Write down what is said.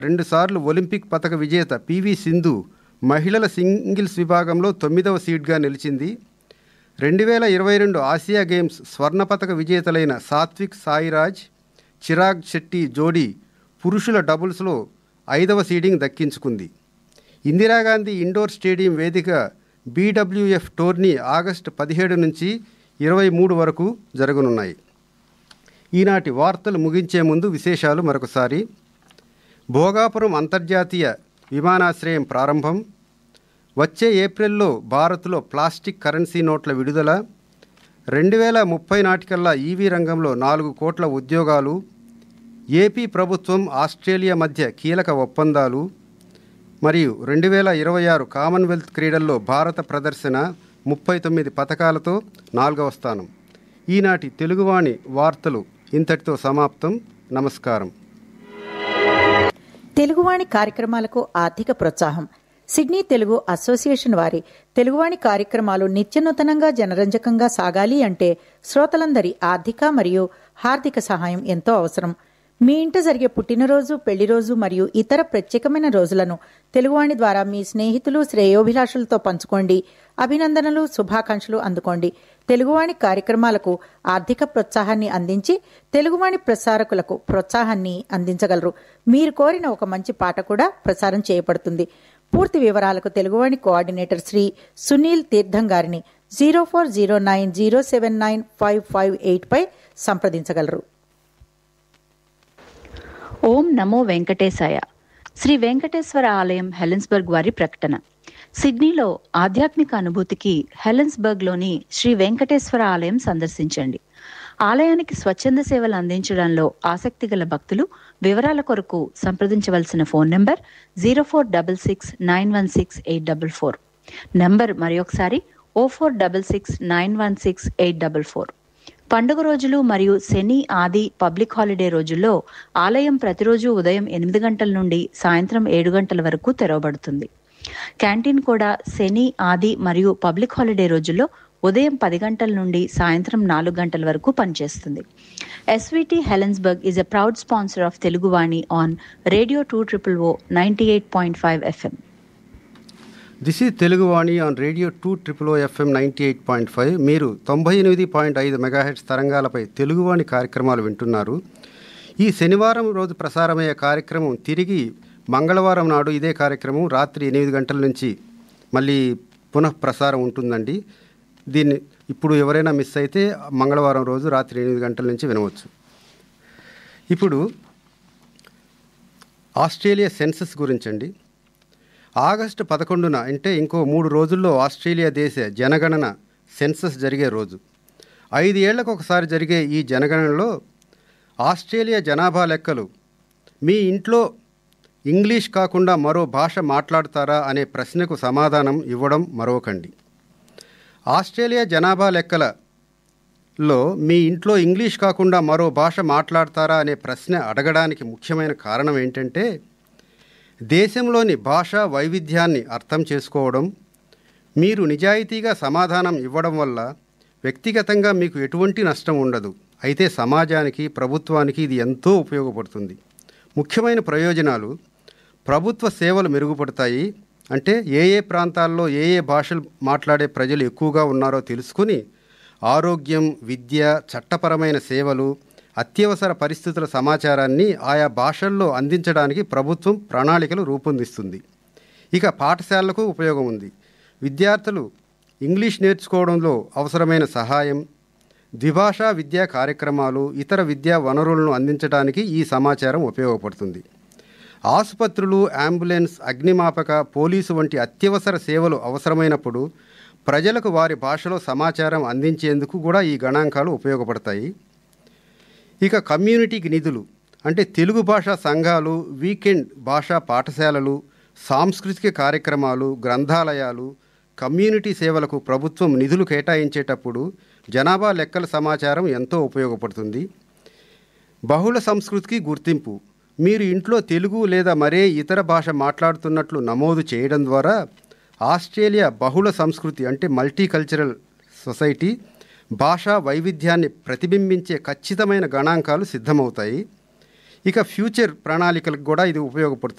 రెండుసార్లు ఒలింపిక్ పతక విజేత పివి సింధు మహిళల సింగిల్స్ విభాగంలో తొమ్మిదవ సీడ్గా నిలిచింది రెండు వేల ఇరవై రెండు ఆసియా గేమ్స్ స్వర్ణ పతక విజేతలైన సాత్విక్ సాయిరాజ్ చిరాగ్ శెట్టి జోడీ పురుషుల డబుల్స్లో ఐదవ సీడింగ్ దక్కించుకుంది ఇందిరాగాంధీ ఇండోర్ స్టేడియం వేదిక బీడబ్ల్యూఎఫ్ టోర్నీ ఆగస్టు పదిహేడు నుంచి ఇరవై మూడు వరకు జరగనున్నాయి ఈనాటి వార్తలు ముగించే ముందు విశేషాలు మరొకసారి భోగాపురం అంతర్జాతీయ విమానాశ్రయం ప్రారంభం వచ్చే ఏప్రిల్లో భారత్లో ప్లాస్టిక్ కరెన్సీ నోట్ల విడుదల రెండు వేల ముప్పై నాటికల్లా ఈవీ రంగంలో నాలుగు కోట్ల ఉద్యోగాలు ఏపీ ప్రభుత్వం ఆస్ట్రేలియా మధ్య కీలక ఒప్పందాలు మరియు రెండు వేల ఇరవై ఆరు కామన్వెల్త్ క్రీడల్లో భారత ప్రదర్శన ముప్పై తొమ్మిది పథకాలతో నాలుగవ స్థానం ఈనాటి తెలుగువాణి వార్తలు ఇంతటితో సమాప్తం నమస్కారం తెలుగువాణి కార్యక్రమాలకు ఆర్థిక ప్రోత్సాహం సిడ్నీ తెలుగు అసోసియేషన్ వారి తెలుగువాణి కార్యక్రమాలు నిత్యనూతనంగా జనరంజకంగా సాగాలి అంటే శ్రోతలందరి ఆర్థిక మరియు హార్దిక సహాయం ఎంతో అవసరం మీ ఇంట జరిగే పుట్టినరోజు పెళ్లిరోజు మరియు ఇతర ప్రత్యేకమైన రోజులను తెలుగువాణి ద్వారా మీ స్నేహితులు శ్రేయోభిలాషులతో పంచుకోండి అభినందనలు శుభాకాంక్షలు అందుకోండి తెలుగువాణి కార్యక్రమాలకు ఆర్థిక ప్రోత్సాహాన్ని అందించి తెలుగువాణి ప్రసారకులకు ప్రోత్సాహాన్ని అందించగలరు మీరు కోరిన ఒక మంచి పాట కూడా ప్రసారం చేయబడుతుంది పూర్తి వివరాలకు తెలుగువాణి కోఆర్డినేటర్ శ్రీ సునీల్ తీర్థం గారిని zero four zero nine zero seven nine five five eight పై సంప్రదించగలరు ఓం నమో వెంకటేశాయ శ్రీ వెంకటేశ్వర ఆలయం హెలెన్స్బర్గ్ వారి ప్రకటన సిడ్నీలో ఆధ్యాత్మిక అనుభూతికి హెలెన్స్బర్గ్లోని శ్రీ వెంకటేశ్వర ఆలయం సందర్శించండి ఆలయానికి స్వచ్ఛంద సేవలు అందించడంలో ఆసక్తి గల భక్తులు వివరాల కొరకు సంప్రదించవలసిన phone number zero four double six nine one six eight double four number మరొకసారి O four double six nine one six eight double four పండుగ రోజులు మరియు శని ఆది పబ్లిక్ హాలిడే రోజుల్లో ఆలయం ప్రతిరోజు ఉదయం ఎనిమిది గంటల నుండి సాయంత్రం ఏడు గంటల వరకు తెరవబడుతుంది క్యాంటీన్ కూడా శని ఆది మరియు పబ్లిక్ హాలిడే రోజుల్లో ఉదయం పది గంటల నుండి సాయంత్రం నాలుగు గంటల వరకు పనిచేస్తుంది SVT Helensburgh is a proud sponsor of Teluguvani on radio two triple O ninety eight point five FM this is Teluguvani on radio two triple O FM ninety eight point five మీరు తొంభై ఎనిమిది పాయింట్ ఐదు మెగాహెట్స్ తరంగాలపై తెలుగువాణి కార్యక్రమాలు వింటున్నారు ఈ శనివారం రోజు ప్రసారమయ్యే కార్యక్రమం తిరిగి మంగళవారం నాడు ఇదే కార్యక్రమం రాత్రి ఎనిమిది గంటల నుంచి మళ్ళీ పునః ప్రసారం ఉంటుందండి దీన్ని ఇప్పుడు ఎవరైనా మిస్ అయితే మంగళవారం రోజు రాత్రి ఎనిమిది గంటల నుంచి వినవచ్చు ఇప్పుడు ఆస్ట్రేలియా సెన్సస్ గురించండి ఆగస్టు పదకొండున అంటే ఇంకో మూడు రోజుల్లో ఆస్ట్రేలియా దేశ జనగణన సెన్సస్ జరిగే రోజు ఐదు ఏళ్లకు ఒకసారి జరిగే ఈ జనగణనలో ఆస్ట్రేలియా జనాభా లెక్కలు మీ ఇంట్లో ఇంగ్లీష్ కాకుండా మరో భాష మాట్లాడతారా అనే ప్రశ్నకు సమాధానం ఇవ్వడం మరొకండి ఆస్ట్రేలియా జనాభా లెక్కలలో మీ ఇంట్లో ఇంగ్లీష్ కాకుండా మరో భాష మాట్లాడతారా అనే ప్రశ్న అడగడానికి ముఖ్యమైన కారణం ఏంటంటే దేశంలోని భాషా వైవిధ్యాన్ని అర్థం చేసుకోవడం మీరు నిజాయితీగా సమాధానం ఇవ్వడం వల్ల వ్యక్తిగతంగా మీకు ఎటువంటి నష్టం ఉండదు అయితే సమాజానికి ప్రభుత్వానికి ఇది ఎంతో ఉపయోగపడుతుంది ముఖ్యమైన ప్రయోజనాలు ప్రభుత్వ సేవలు మెరుగుపడతాయి అంటే ఏ ఏ ప్రాంతాల్లో ఏ ఏ భాషలు మాట్లాడే ప్రజలు ఎక్కువగా ఉన్నారో తెలుసుకుని ఆరోగ్యం విద్య చట్టపరమైన సేవలు అత్యవసర పరిస్థితుల సమాచారాన్ని ఆయా భాషల్లో అందించడానికి ప్రభుత్వం ప్రణాళికలు రూపొందిస్తుంది ఇక పాఠశాలలకు ఉపయోగం ఉంది విద్యార్థులు ఇంగ్లీష్ నేర్చుకోవడంలో అవసరమైన సహాయం ద్విభాషా విద్యా కార్యక్రమాలు ఇతర విద్యా వనరులను అందించడానికి ఈ సమాచారం ఉపయోగపడుతుంది ఆసుపత్రులు అంబులెన్స్ అగ్నిమాపక పోలీసు వంటి అత్యవసర సేవలు అవసరమైనప్పుడు ప్రజలకు వారి భాషలో సమాచారం అందించేందుకు కూడా ఈ గణాంకాలు ఉపయోగపడతాయి ఇక కమ్యూనిటీకి నిధులు అంటే తెలుగు భాషా సంఘాలు వీకెండ్ భాషా పాఠశాలలు సాంస్కృతిక కార్యక్రమాలు గ్రంథాలయాలు కమ్యూనిటీ సేవలకు ప్రభుత్వం నిధులు కేటాయించేటప్పుడు జనాభా లెక్కల సమాచారం ఎంతో ఉపయోగపడుతుంది బహుళ సంస్కృతికి గుర్తింపు మీరు ఇంట్లో తెలుగు లేదా మరే ఇతర భాష మాట్లాడుతున్నట్లు నమోదు చేయడం ద్వారా ఆస్ట్రేలియా బహుళ సంస్కృతి అంటే మల్టీకల్చరల్ సొసైటీ భాషా వైవిధ్యాన్ని ప్రతిబింబించే ఖచ్చితమైన గణాంకాలు సిద్ధమవుతాయి ఇక ఫ్యూచర్ ప్రణాళికలకు కూడా ఇది ఉపయోగపడుతుంది